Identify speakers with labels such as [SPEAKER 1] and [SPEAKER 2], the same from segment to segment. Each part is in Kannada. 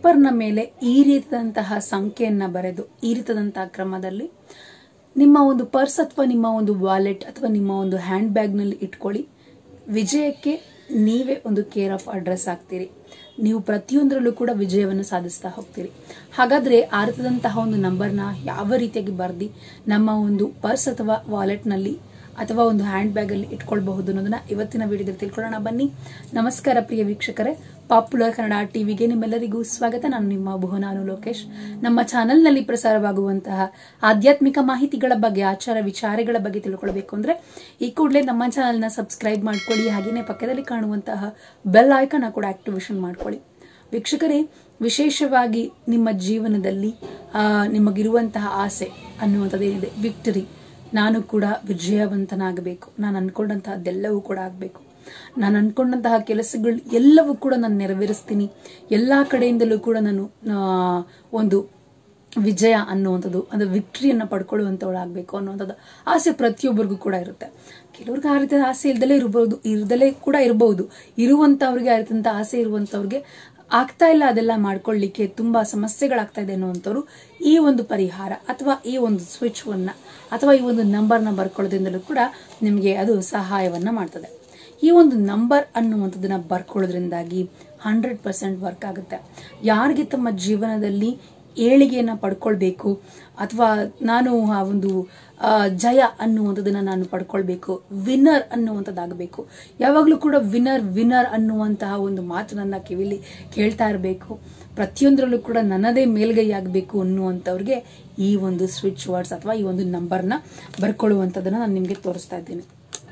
[SPEAKER 1] ಪೇಪರ್ನ ಮೇಲೆ ಈ ರೀತಿಯಾದಂತಹ ಸಂಖ್ಯೆಯನ್ನ ಬರೆದು ಈ ರೀತಿಯಾದಂತಹ ಕ್ರಮದಲ್ಲಿ ನಿಮ್ಮ ಒಂದು ಪರ್ಸ್ ಅಥವಾ ನಿಮ್ಮ ಒಂದು ವಾಲೆಟ್ ಅಥವಾ ನಿಮ್ಮ ಒಂದು ಹ್ಯಾಂಡ್ ಬ್ಯಾಗ್ನಲ್ಲಿ ಇಟ್ಕೊಳ್ಳಿ ವಿಜಯಕ್ಕೆ ನೀವೇ ಒಂದು ಕೇರ್ ಆಫ್ ಅಡ್ರೆಸ್ ಆಗ್ತೀರಿ ನೀವು ಪ್ರತಿಯೊಂದರಲ್ಲೂ ಕೂಡ ವಿಜಯವನ್ನು ಸಾಧಿಸ್ತಾ ಹೋಗ್ತೀರಿ ಹಾಗಾದ್ರೆ ಆರ್ಥದಂತಹ ಒಂದು ನಂಬರ್ನ ಯಾವ ರೀತಿಯಾಗಿ ಬರ್ದಿ ನಮ್ಮ ಒಂದು ಪರ್ಸ್ ಅಥವಾ ವಾಲೆಟ್ನಲ್ಲಿ ಅಥವಾ ಒಂದು ಹ್ಯಾಂಡ್ ಬ್ಯಾಗ್ ಅಲ್ಲಿ ಇಟ್ಕೊಳ್ಬಹುದು ಅನ್ನೋದನ್ನ ಇವತ್ತಿನ ವಿಡಿಯೋದಲ್ಲಿ ತಿಳ್ಕೊಳ್ಳೋಣ ಬನ್ನಿ ನಮಸ್ಕಾರ ಪ್ರಿಯ ವೀಕ್ಷಕರೇ ಪಾಪ್ಯುಲರ್ ಕನ್ನಡ ಟಿವಿಗೆ ನಿಮ್ಮೆಲ್ಲರಿಗೂ ಸ್ವಾಗತ ನಾನು ನಿಮ್ಮ ಭುವನಾನು ಲೋಕೇಶ್ ನಮ್ಮ ಚಾನೆಲ್ನಲ್ಲಿ ಪ್ರಸಾರವಾಗುವಂತಹ ಆಧ್ಯಾತ್ಮಿಕ ಮಾಹಿತಿಗಳ ಬಗ್ಗೆ ಆಚಾರ ವಿಚಾರಗಳ ಬಗ್ಗೆ ತಿಳ್ಕೊಳ್ಬೇಕು ಅಂದ್ರೆ ಈ ಕೂಡಲೇ ನಮ್ಮ ಚಾನೆಲ್ನ ಸಬ್ಸ್ಕ್ರೈಬ್ ಮಾಡ್ಕೊಳ್ಳಿ ಹಾಗೆಯೇ ಪಕ್ಕದಲ್ಲಿ ಕಾಣುವಂತಹ ಬೆಲ್ ಐಕನ್ ಕೂಡ ಆಕ್ಟಿವೇಶನ್ ಮಾಡ್ಕೊಳ್ಳಿ ವೀಕ್ಷಕರೇ ವಿಶೇಷವಾಗಿ ನಿಮ್ಮ ಜೀವನದಲ್ಲಿ ಆ, ನಿಮಗಿರುವಂತಹ ಆಸೆ ಅನ್ನುವಂಥದ್ದೇನಿದೆ ವಿಕ್ಟರಿ ನಾನು ಕೂಡ ವಿಜಯವಂತನಾಗಬೇಕು ನಾನು ಅನ್ಕೊಂಡಂತಹದ್ದೆಲ್ಲವೂ ಕೂಡ ಆಗಬೇಕು ನಾನು ಅನ್ಕೊಂಡಂತಹ ಕೆಲಸಗಳು ಎಲ್ಲವೂ ಕೂಡ ನಾನು ನೆರವೇರಿಸ್ತೀನಿ ಎಲ್ಲಾ ಕಡೆಯಿಂದಲೂ ಕೂಡ ನಾನು ಆ, ಒಂದು ವಿಜಯ ಅನ್ನುವಂಥದ್ದು ಅಂದ್ರೆ ವಿಕ್ಟ್ರಿಯನ್ನ ಪಡ್ಕೊಳ್ಳುವಂಥವಳಾಗಬೇಕು ಅನ್ನುವಂಥದ್ದು ಆಸೆ ಪ್ರತಿಯೊಬ್ಬರಿಗೂ ಕೂಡ ಇರುತ್ತೆ ಕೆಲವ್ರಿಗೆ ಆ ರೀತಿಯ ಆಸೆ ಇಲ್ದಲೇ ಇರಬಹುದು ಇರ್ದಲೇ ಕೂಡ ಇರಬಹುದು ಇರುವಂತವ್ರಿಗೆ ಆ ರೀತಿಯಂತ ಆಸೆ ಇರುವಂತವ್ರಿಗೆ ಆಗ್ತಾ ಇಲ್ಲ ಅದೆಲ್ಲ ಮಾಡ್ಕೊಳ್ಳಿಕ್ಕೆ ತುಂಬಾ ಸಮಸ್ಯೆಗಳಾಗ್ತಾ ಇದೆ ಅನ್ನುವಂಥವ್ರು ಈ ಒಂದು ಪರಿಹಾರ ಅಥವಾ ಈ ಒಂದು ಸ್ವಿಚ್ ಅನ್ನ ಅಥವಾ ಈ ಒಂದು ನಂಬರ್ನ ಬರ್ಕೊಳ್ಳೋದ್ರಿಂದಲೂ ಕೂಡ ನಿಮಗೆ ಅದು ಸಹಾಯವನ್ನ ಮಾಡ್ತದೆ ಈ ಒಂದು ನಂಬರ್ ಅನ್ನುವಂಥದ್ದನ್ನ ಬರ್ಕೊಳ್ಳೋದ್ರಿಂದಾಗಿ ಹಂಡ್ರೆಡ್ ಪರ್ಸೆಂಟ್ ವರ್ಕ್ ಆಗುತ್ತೆ ಯಾರಿಗೆ ತಮ್ಮ ಜೀವನದಲ್ಲಿ ಏಳಿಗೆಯನ್ನ ಪಡ್ಕೊಳ್ಬೇಕು ಅಥವಾ ನಾನು ಆ ಒಂದು ಆ, ಜಯ ಅನ್ನುವಂಥದ್ದನ್ನ ನಾನು ಪಡ್ಕೊಳ್ಬೇಕು ವಿನ್ನರ್ ಅನ್ನುವಂಥದ್ದಾಗಬೇಕು ಯಾವಾಗಲೂ ಕೂಡ ವಿನ್ನರ್ ವಿನ್ನರ್ ಅನ್ನುವಂತಹ ಒಂದು ಮಾತು ನನ್ನ ಕಿವಿಲಿ ಕೇಳ್ತಾ ಇರಬೇಕು ಪ್ರತಿಯೊಂದರಲ್ಲೂ ಕೂಡ ನನ್ನದೇ ಮೇಲ್ಗೈ ಆಗಬೇಕು ಅನ್ನುವಂಥವ್ರಿಗೆ ಈ ಒಂದು ಸ್ವಿಚ್ ವರ್ಡ್ಸ್ ಅಥವಾ ಈ ಒಂದು ನಂಬರ್ನ ಬರ್ಕೊಳ್ಳುವಂಥದ್ದನ್ನ ನಾನು ನಿಮಗೆ ತೋರಿಸ್ತಾ ಇದ್ದೀನಿ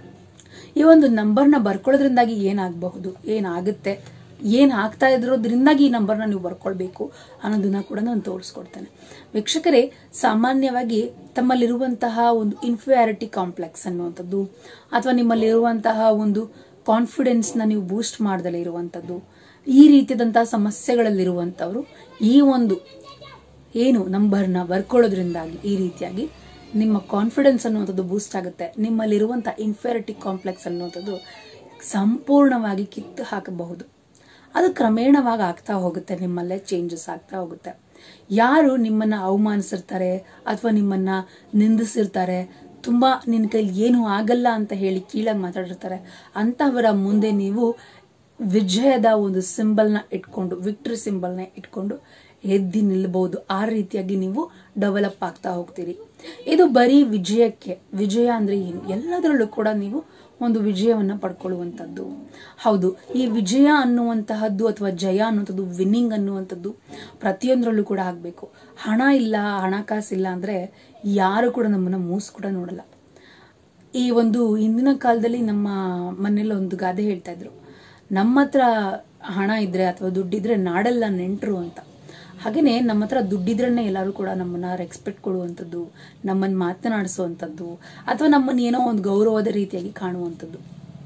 [SPEAKER 1] ಈ ಒಂದು ನಂಬರ್ನ ಬರ್ಕೊಳ್ಳೋದ್ರಿಂದಾಗಿ ಏನಾಗಬಹುದು ಏನಾಗುತ್ತೆ ಏನ್ ಆಗ್ತಾ ಇದ್ರೋದ್ರಿಂದಾಗಿ ಈ ನಂಬರ್ನ ನೀವು ಬರ್ಕೊಳ್ಬೇಕು ಅನ್ನೋದನ್ನ ಕೂಡ ನಾನು ತೋರಿಸ್ಕೊಡ್ತೇನೆ ವೀಕ್ಷಕರೇ ಸಾಮಾನ್ಯವಾಗಿ ತಮ್ಮಲ್ಲಿರುವಂತಹ ಒಂದು ಇನ್ಫಿಯಾರಿಟಿ ಕಾಂಪ್ಲೆಕ್ಸ್ ಅನ್ನುವಂಥದ್ದು ಅಥವಾ ನಿಮ್ಮಲ್ಲಿರುವಂತಹ ಒಂದು ಕಾನ್ಫಿಡೆನ್ಸ್ನ ನೀವು ಬೂಸ್ಟ್ ಮಾಡ್ದಲೇ ಇರುವಂಥದ್ದು ಈ ರೀತಿಯಾದಂತಹ ಸಮಸ್ಯೆಗಳಲ್ಲಿರುವಂಥವ್ರು ಈ ಒಂದು ಏನು ನಂಬರ್ನ ಬರ್ಕೊಳ್ಳೋದ್ರಿಂದಾಗಿ ಈ ರೀತಿಯಾಗಿ ನಿಮ್ಮ ಕಾನ್ಫಿಡೆನ್ಸ್ ಅನ್ನುವಂಥದ್ದು ಬೂಸ್ಟ್ ಆಗುತ್ತೆ ನಿಮ್ಮಲ್ಲಿರುವಂಥ ಇನ್ಫೆರಿಟಿ ಕಾಂಪ್ಲೆಕ್ಸ್ ಅನ್ನುವಂಥದ್ದು ಸಂಪೂರ್ಣವಾಗಿ ಕಿತ್ತು ಹಾಕಬಹುದು ಅದು ಕ್ರಮೇಣವಾಗಿ ಆಗ್ತಾ ಹೋಗುತ್ತೆ ನಿಮ್ಮಲ್ಲೇ ಚೇಂಜಸ್ ಆಗ್ತಾ ಹೋಗುತ್ತೆ ಯಾರು ನಿಮ್ಮನ್ನ ಅವಮಾನಿಸಿರ್ತಾರೆ ಅಥವಾ ನಿಮ್ಮನ್ನ ನಿಂದಿಸಿರ್ತಾರೆ ತುಂಬಾ ನಿನ್ನ ಕೈಲಿ ಏನು ಆಗಲ್ಲ ಅಂತ ಹೇಳಿ ಕೀಳಾಗಿ ಮಾತಾಡಿರ್ತಾರೆ ಅಂತಹವರ ಮುಂದೆ ನೀವು ವಿಜಯದ ಒಂದು ಸಿಂಬಲ್ನ ಇಟ್ಕೊಂಡು ವಿಕ್ಟರಿ ಸಿಂಬಲ್ನ ಇಟ್ಕೊಂಡು ಎದ್ದಿ ನಿಲ್ಬಹುದು ಆ ರೀತಿಯಾಗಿ ನೀವು ಡೆವಲಪ್ ಆಗ್ತಾ ಹೋಗ್ತೀರಿ ಇದು ಬರೀ ವಿಜಯಕ್ಕೆ ವಿಜಯ ಅಂದ್ರೆ ಏನು ಎಲ್ಲದರಲ್ಲೂ ಕೂಡ ನೀವು ಒಂದು ವಿಜಯವನ್ನ ಪಡ್ಕೊಳ್ಳುವಂಥದ್ದು ಹೌದು ಈ ವಿಜಯ ಅನ್ನುವಂತಹದ್ದು ಅಥವಾ ಜಯ ಅನ್ನುವಂಥದ್ದು ವಿನ್ನಿಂಗ್ ಅನ್ನುವಂಥದ್ದು ಪ್ರತಿಯೊಂದರಲ್ಲೂ ಕೂಡ ಆಗಬೇಕು ಹಣ ಇಲ್ಲ ಹಣಕಾಸಿಲ್ಲ ಅಂದ್ರೆ ಯಾರು ಕೂಡ ನಮ್ಮನ್ನ ಮೂಸ್ ಕೂಡ ನೋಡಲ್ಲ ಈ ಒಂದು ಹಿಂದಿನ ಕಾಲದಲ್ಲಿ ನಮ್ಮ ಮನೇಲಿ ಒಂದು ಗಾದೆ ಹೇಳ್ತಾ ಇದ್ರು ನಮ್ಮ ಹತ್ರ ಹಣ ಇದ್ರೆ ಅಥವಾ ದುಡ್ಡಿದ್ರೆ ನಾಡೆಲ್ಲ ನೆಂಟರು ಅಂತ ಹಾಗೇನೆ ನಮ್ಮ ಹತ್ರ ದುಡ್ಡಿದ್ರನ್ನೇ ಎಲ್ಲರೂ ಕೂಡ ನಮ್ಮನ್ನ ರೆಸ್ಪೆಕ್ಟ್ ಕೊಡುವಂಥದ್ದು ನಮ್ಮನ್ನ ಮಾತನಾಡಿಸುವಂಥದ್ದು ಅಥವಾ ನಮ್ಮನ್ನ ಏನೋ ಒಂದು ಗೌರವದ ರೀತಿಯಾಗಿ ಕಾಣುವಂಥದ್ದು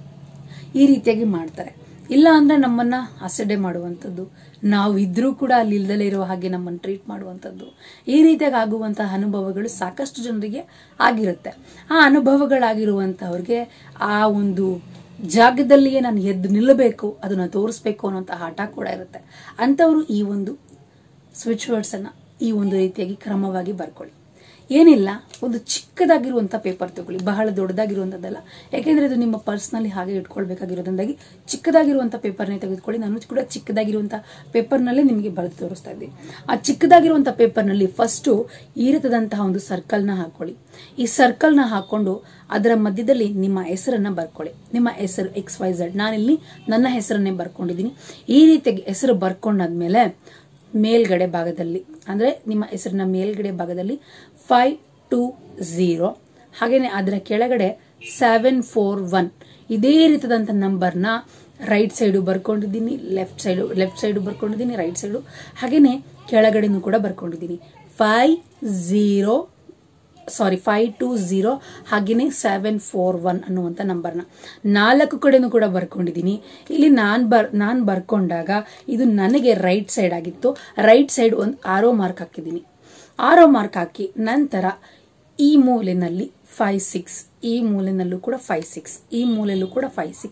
[SPEAKER 1] ಈ ರೀತಿಯಾಗಿ ಮಾಡ್ತಾರೆ ಇಲ್ಲ ಅಂದ್ರೆ ನಮ್ಮನ್ನ ಅಸಡ್ಡೆ ಮಾಡುವಂಥದ್ದು ನಾವು ಇದ್ರೂ ಕೂಡ ಅಲ್ಲಿ ಇಲ್ದಲೇ ಇರೋ ಹಾಗೆ ನಮ್ಮನ್ನು ಟ್ರೀಟ್ ಮಾಡುವಂಥದ್ದು ಈ ರೀತಿಯಾಗಿ ಆಗುವಂತಹ ಅನುಭವಗಳು ಸಾಕಷ್ಟು ಜನರಿಗೆ ಆಗಿರುತ್ತೆ ಆ ಅನುಭವಗಳಾಗಿರುವಂತಹವ್ರಿಗೆ ಆ ಒಂದು ಜಾಗದಲ್ಲಿಯೇ ನಾನು ಎದ್ದು ನಿಲ್ಲಬೇಕು ಅದನ್ನ ತೋರಿಸ್ಬೇಕು ಅನ್ನೋಂಥ ಹಠ ಕೂಡ ಇರುತ್ತೆ ಅಂಥವ್ರು ಈ ಒಂದು ಸ್ವಿಚ್ ವರ್ಡ್ಸ್ ಅನ್ನ ಈ ಒಂದು ರೀತಿಯಾಗಿ ಕ್ರಮವಾಗಿ ಬರ್ಕೊಳ್ಳಿ ಏನಿಲ್ಲ ಒಂದು ಚಿಕ್ಕದಾಗಿರುವಂತ ಪೇಪರ್ ತಗೊಳ್ಳಿ ಬಹಳ ದೊಡ್ಡದಾಗಿರುವಂತದ್ದಲ್ಲ ಯಾಕೆಂದ್ರೆ ಇದು ನಿಮ್ಮ ಪರ್ಸ್ನಲ್ಲಿ ಹಾಗೆ ಇಟ್ಕೊಳ್ಬೇಕಾಗಿರೋದ್ರಿಂದಾಗಿ ಚಿಕ್ಕದಾಗಿರುವಂತ ಪೇಪರ್ನೇ ತೆಗೆದುಕೊಳ್ಳಿ ನಾನು ಕೂಡ ಚಿಕ್ಕದಾಗಿರುವಂತ ಪೇಪರ್ನಲ್ಲೇ ನಿಮಗೆ ಬರೆದು ತೋರಿಸ್ತಾ ಇದ್ದೀನಿ ಆ ಚಿಕ್ಕದಾಗಿರುವಂತ ಪೇಪರ್ನಲ್ಲಿ ಫಸ್ಟ್ ಈ ರೀತಿಯಾದಂತಹ ಒಂದು ಸರ್ಕಲ್ನ ಹಾಕೊಳ್ಳಿ ಈ ಸರ್ಕಲ್ನ ಹಾಕೊಂಡು ಅದರ ಮಧ್ಯದಲ್ಲಿ ನಿಮ್ಮ ಹೆಸರನ್ನ ಬರ್ಕೊಳ್ಳಿ ನಿಮ್ಮ ಹೆಸರು ಎಕ್ಸ್ ವೈ ಝಡ್ ನಾನಿಲ್ಲಿ ನನ್ನ ಹೆಸರನ್ನೇ ಬರ್ಕೊಂಡಿದ್ದೀನಿ ಈ ರೀತಿಯಾಗಿ ಹೆಸರು ಬರ್ಕೊಂಡಾದ್ಮೇಲೆ ಮೇಲ್ಗಡೆ ಭಾಗದಲ್ಲಿ ಅಂದ್ರೆ ನಿಮ್ಮ ಹೆಸರಿನ ಮೇಲ್ಗಡೆ ಭಾಗದಲ್ಲಿ ಫೈವ್ ಟು ಝೀರೋ ಹಾಗೇನೆ ಅದರ ಕೆಳಗಡೆ ಸೆವೆನ್ ಫೋರ್ ಒನ್ ಇದೇ ರೀತಿಯಾದಂಥ ನಂಬರ್ನ ರೈಟ್ ಸೈಡು ಬರ್ಕೊಂಡಿದ್ದೀನಿ ಲೆಫ್ಟ್ ಸೈಡು ಲೆಫ್ಟ್ ಸೈಡು ಬರ್ಕೊಂಡಿದ್ದೀನಿ ರೈಟ್ ಸೈಡು ಹಾಗೇನೆ ಕೆಳಗಡೆನೂ ಕೂಡ ಬರ್ಕೊಂಡಿದ್ದೀನಿ five zero sorry five two zero ಹಾಗೇನೆ ಸೆವೆನ್ ಫೋರ್ ಒನ್ ಅನ್ನುವಂಥ ನಂಬರ್ನ ನಾಲ್ಕು ಕಡೆನೂ ಕೂಡ ಬರ್ಕೊಂಡಿದ್ದೀನಿ ಇಲ್ಲಿ ನಾನು ಬರ್ ನಾನು ಬರ್ಕೊಂಡಾಗ ಇದು ನನಗೆ ರೈಟ್ ಸೈಡ್ ಆಗಿತ್ತು ರೈಟ್ ಸೈಡ್ ಒಂದು ಆರೋ ಮಾರ್ಕ್ ಹಾಕಿದ್ದೀನಿ ಆರೋ ಮಾರ್ಕ್ ಹಾಕಿ ನಂತರ ಈ ಮೂಲೆನಲ್ಲಿ ಫೈವ್ ಸಿಕ್ಸ್ ಈ ಮೂಲೆನಲ್ಲೂ ಕೂಡ ಫೈವ್ ಸಿಕ್ಸ್ ಈ ಮೂಲೆಯಲ್ಲೂ ಕೂಡ ಫೈವ್ ಸಿಕ್ಸ್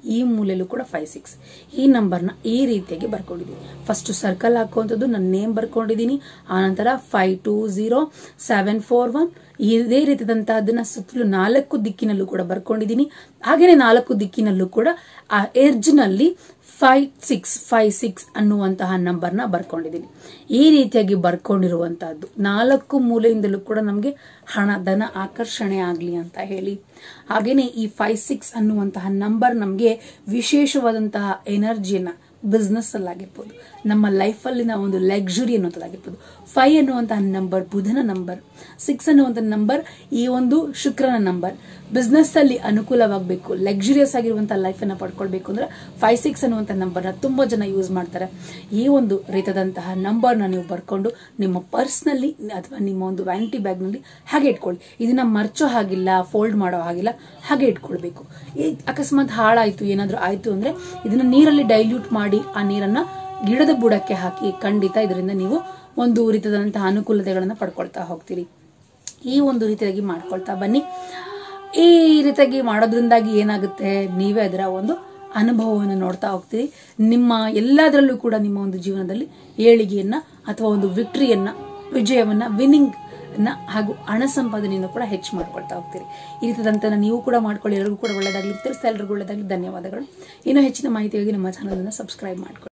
[SPEAKER 1] ಈ ಮೂಲೆಯಲ್ಲೂ ಕೂಡ ಫೈವ್ ಸಿಕ್ಸ್ ಈ ನಂಬರ್ನ ಈ ರೀತಿಯಾಗಿ ಬರ್ಕೊಂಡಿದ್ದೀನಿ ಫಸ್ಟ್ ಸರ್ಕಲ್ ಹಾಕುವಂಥದ್ದು ನನ್ನ ನೇಮ್ ಬರ್ಕೊಂಡಿದ್ದೀನಿ ಆನಂತರ five two zero seven four one ಇದೇ ರೀತಿಯಾದಂತಹದನ್ನ ಸುತ್ತಲೂ ನಾಲ್ಕು ದಿಕ್ಕಿನಲ್ಲೂ ಕೂಡ ಬರ್ಕೊಂಡಿದ್ದೀನಿ ಹಾಗೇನೆ ನಾಲ್ಕು ದಿಕ್ಕಿನಲ್ಲೂ ಕೂಡ ಆ ಎರ್ಜ್ನಲ್ಲಿ ಫೈವ್ ಸಿಕ್ಸ್ ಫೈವ್ ಸಿಕ್ಸ್ ಅನ್ನುವಂತಹ ನಂಬರ್ನ ಬರ್ಕೊಂಡಿದ್ದೀನಿ ಈ ರೀತಿಯಾಗಿ ಬರ್ಕೊಂಡಿರುವಂತಹದ್ದು ನಾಲ್ಕು ಮೂಲೆಯಿಂದಲೂ ಕೂಡ ನಮಗೆ ಹಣ ಧನ ಆಕರ್ಷಣೆ ಆಗಲಿ ಅಂತ ಹೇಳಿ ಹಾಗೇನೆ ಈ ಫೈವ್ ಸಿಕ್ಸ್ ಅನ್ನುವಂತಹ ನಂಬರ್ ನಮಗೆ ವಿಶೇಷವಾದಂತಹ ಎನರ್ಜಿಯನ್ನ ಬಿಸ್ನೆಸ್ ಅಲ್ಲಾಗಿರ್ಬೋದು ನಮ್ಮ ಲೈಫಲ್ಲಿನ ಒಂದು ಲಕ್ಸುರಿ ಅನ್ನುವಂಥದ್ದಾಗಿರ್ಬೋದು ಫೈವ್ ಅನ್ನುವಂತಹ ನಂಬರ್ ಬುಧನ ನಂಬರ್ ಸಿಕ್ಸ್ ಅನ್ನುವಂಥ ನಂಬರ್ ಈ ಒಂದು ಶುಕ್ರನ ನಂಬರ್ ಬಿಸ್ನೆಸ್ ಅಲ್ಲಿ ಅನುಕೂಲವಾಗಬೇಕು ಲಕ್ಸುರಿಯಸ್ ಆಗಿರುವಂತಹ ಲೈಫ್ ಅನ್ನ ಪಡ್ಕೊಳ್ಬೇಕು ಅಂದ್ರೆ ಫೈವ್ ಸಿಕ್ಸ್ ಅನ್ನುವಂಥ ನಂಬರ್ನ ತುಂಬಾ ಜನ ಯೂಸ್ ಮಾಡ್ತಾರೆ ಈ ಒಂದು ರೀತಿಯಾದಂತಹ ನಂಬರ್ನ ನೀವು ಬರ್ಕೊಂಡು ನಿಮ್ಮ ಪರ್ಸ್ನಲ್ಲಿ ಅಥವಾ ನಿಮ್ಮ ಒಂದು ವ್ಯಾನಿಟಿ ಬ್ಯಾಗ್ನಲ್ಲಿ ಹಾಗೆ ಇಟ್ಕೊಳ್ಳಿ ಇದನ್ನ ಮರ್ಚೋ ಹಾಗಿಲ್ಲ ಫೋಲ್ಡ್ ಮಾಡೋ ಹಾಗಿಲ್ಲ ಹಾಗೆ ಇಟ್ಕೊಳ್ಬೇಕು ಈ ಅಕಸ್ಮಾತ್ ಹಾಳಾಯ್ತು ಏನಾದ್ರೂ ಆಯ್ತು ಅಂದ್ರೆ ಇದನ್ನ ನೀರಲ್ಲಿ ಡೈಲ್ಯೂಟ್ ಮಾಡಿ ಆ ನೀರನ್ನ ಗಿಡದ ಬುಡಕ್ಕೆ ಹಾಕಿ ಖಂಡಿತ ಇದರಿಂದ ನೀವು ಒಂದು ರೀತಿಯಾದಂತಹ ಅನುಕೂಲತೆಗಳನ್ನ ಪಡ್ಕೊಳ್ತಾ ಹೋಗ್ತೀರಿ ಈ ಒಂದು ರೀತಿಯಾಗಿ ಮಾಡ್ಕೊಳ್ತಾ ಬನ್ನಿ ಈ ರೀತಿಯಾಗಿ ಮಾಡೋದ್ರಿಂದಾಗಿ ಏನಾಗುತ್ತೆ ನೀವೇ ಅದರ ಒಂದು ಅನುಭವವನ್ನು ನೋಡ್ತಾ ಹೋಗ್ತೀರಿ ನಿಮ್ಮ ಎಲ್ಲದರಲ್ಲೂ ಕೂಡ ನಿಮ್ಮ ಒಂದು ಜೀವನದಲ್ಲಿ ಏಳಿಗೆಯನ್ನ ಅಥವಾ ಒಂದು ವಿಕ್ಟ್ರಿಯನ್ನ ವಿಜಯವನ್ನ ವಿನ್ನಿಂಗ್ ನ ಹಾಗೂ ಹಣ ಸಂಪಾದನೆಯನ್ನು ಕೂಡ ಹೆಚ್ಚು ಮಾಡ್ಕೊಳ್ತಾ ಹೋಗ್ತೀರಿ ಈ ರೀತಿಯಾದಂತ ನೀವು ಕೂಡ ಮಾಡ್ಕೊಳ್ಳಿ ಎಲ್ಲರಿಗೂ ಕೂಡ ಒಳ್ಳೆದಾಗ್ಲಿ ತಿಳಿಸ್ತಾ ಎಲ್ಲರಿಗೂ ಒಳ್ಳೆದಾಗ್ಲಿ ಧನ್ಯವಾದಗಳು ಇನ್ನು ಹೆಚ್ಚಿನ ಮಾಹಿತಿಗಾಗಿ ನಮ್ಮ ಚಾನಲ್ ಅನ್ನು ಸಬ್ಸ್ಕ್ರೈಬ್ ಮಾಡ್ಕೊಳ್ಳಿ